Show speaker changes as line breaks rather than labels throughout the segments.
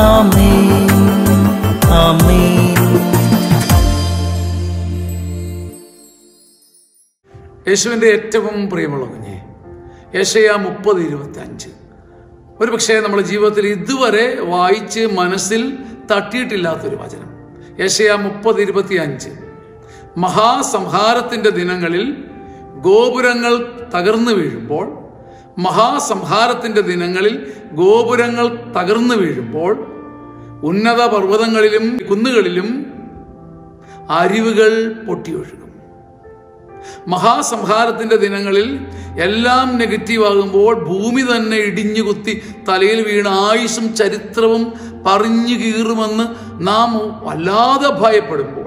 ആമേൻ ആമേൻ
യേശുവിൻ്റെ ഏറ്റവും പ്രിയമുള്ള കുഞ്ഞെ യേശയ മുപ്പത് ഇരുപത്തി അഞ്ച് ഒരു പക്ഷേ നമ്മുടെ ജീവിതത്തിൽ ഇതുവരെ വായിച്ച് മനസ്സിൽ തട്ടിയിട്ടില്ലാത്തൊരു വചനം യേശയ മുപ്പത് ഇരുപത്തി അഞ്ച് മഹാസംഹാരത്തിൻ്റെ ദിനങ്ങളിൽ ഗോപുരങ്ങൾ തകർന്നു വീഴുമ്പോൾ മഹാസംഹാരത്തിൻ്റെ ദിനങ്ങളിൽ ഗോപുരങ്ങൾ തകർന്നു വീഴുമ്പോൾ ഉന്നത പർവ്വതങ്ങളിലും കുന്നുകളിലും അരിവുകൾ പൊട്ടിയൊഴുകും മഹാസംഹാരത്തിന്റെ ദിനങ്ങളിൽ എല്ലാം നെഗറ്റീവ് ആകുമ്പോൾ ഭൂമി തന്നെ ഇടിഞ്ഞു കുത്തി തലയിൽ വീണ് ആയുസും ചരിത്രവും പറഞ്ഞു കീറുമെന്ന് നാം വല്ലാതെ ഭയപ്പെടുമ്പോൾ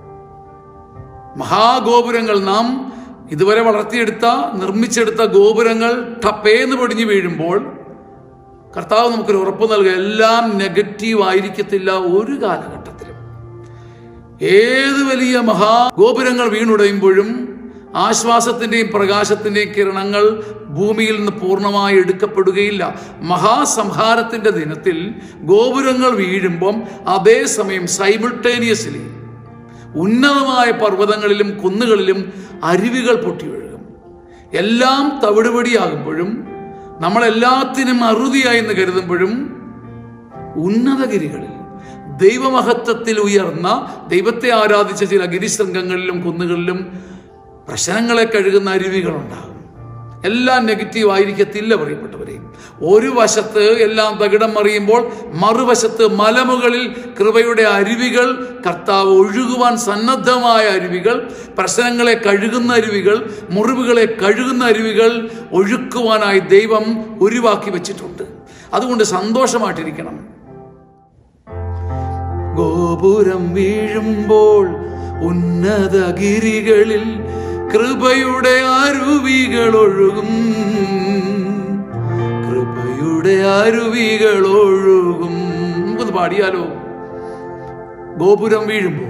മഹാഗോപുരങ്ങൾ നാം ഇതുവരെ വളർത്തിയെടുത്ത നിർമ്മിച്ചെടുത്ത ഗോപുരങ്ങൾ ടപ്പേന്ന് പൊടിഞ്ഞു വീഴുമ്പോൾ കർത്താവ് നമുക്കൊരു ഉറപ്പ് നൽകുക എല്ലാം നെഗറ്റീവ് ആയിരിക്കത്തില്ല ഒരു കാലഘട്ടത്തിലും ഏത് വലിയ മഹാഗോപുരങ്ങൾ വീണുടയുമ്പോഴും ആശ്വാസത്തിന്റെയും പ്രകാശത്തിന്റെയും കിരണങ്ങൾ ഭൂമിയിൽ നിന്ന് പൂർണ്ണമായി എടുക്കപ്പെടുകയില്ല മഹാസംഹാരത്തിന്റെ ദിനത്തിൽ ഗോപുരങ്ങൾ വീഴുമ്പം അതേസമയം സൈമിൾട്ടേനിയസ്ലി ഉന്നതമായ പർവ്വതങ്ങളിലും കുന്നുകളിലും അരുവികൾ പൊട്ടിയൊഴുകും എല്ലാം തവിടുപടിയാകുമ്പോഴും നമ്മളെല്ലാത്തിനും അറുതിയായി എന്ന് കരുതുമ്പോഴും ഉന്നതഗിരികളിൽ ദൈവമഹത്വത്തിൽ ഉയർന്ന ദൈവത്തെ ആരാധിച്ച ചില ഗിരിശൃംഗങ്ങളിലും കുന്നുകളിലും പ്രശ്നങ്ങളെ കഴുകുന്ന അരുവികളുണ്ടാകും എല്ലാം നെഗറ്റീവ് ആയിരിക്കത്തില്ല പ്രിയപ്പെട്ടവരെ ഒരു വശത്ത് എല്ലാം തകിടം മറിയുമ്പോൾ മറുവശത്ത് മലമുകളിൽ കൃപയുടെ അരുവികൾ കർത്താവ് ഒഴുകുവാൻ സന്നദ്ധമായ അരുവികൾ പ്രശ്നങ്ങളെ കഴുകുന്ന അരുവികൾ മുറിവുകളെ കഴുകുന്ന അരുവികൾ ഒഴുക്കുവാനായി ദൈവം ഉരുവാക്കി വെച്ചിട്ടുണ്ട് അതുകൊണ്ട് സന്തോഷമായിട്ടിരിക്കണം ഗോപുരം വീഴുമ്പോൾ ഉന്നതഗിരികളിൽ കൃപയുടെ അരുവികൾ ഒഴുകും കൃപയുടെ അരുവികൾ ഒഴുകും നമുക്കത് പാടിയാലോ ഗോപുരം വീഴുമ്പോൾ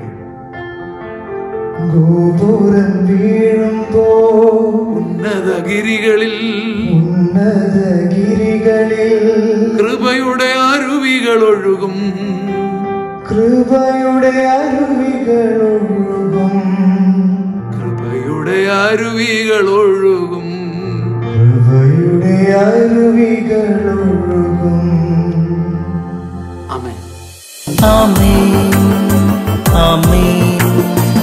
ഗോപുരം വീഴുമ്പോ
ഉന്നതഗിരികളിൽ
ഉന്നതഗിരികളിൽ
കൃപയുടെ അരുവികൾ ഒഴുകും
കൃപയുടെ അരുവികൾ ഒഴുകും
കൃപയുടെ അരുവികൾ ഒഴുകും
കൃപയുടെ അരുവികൾ ഒഴുകും
അമേ
ആമേൻ ആമേൻ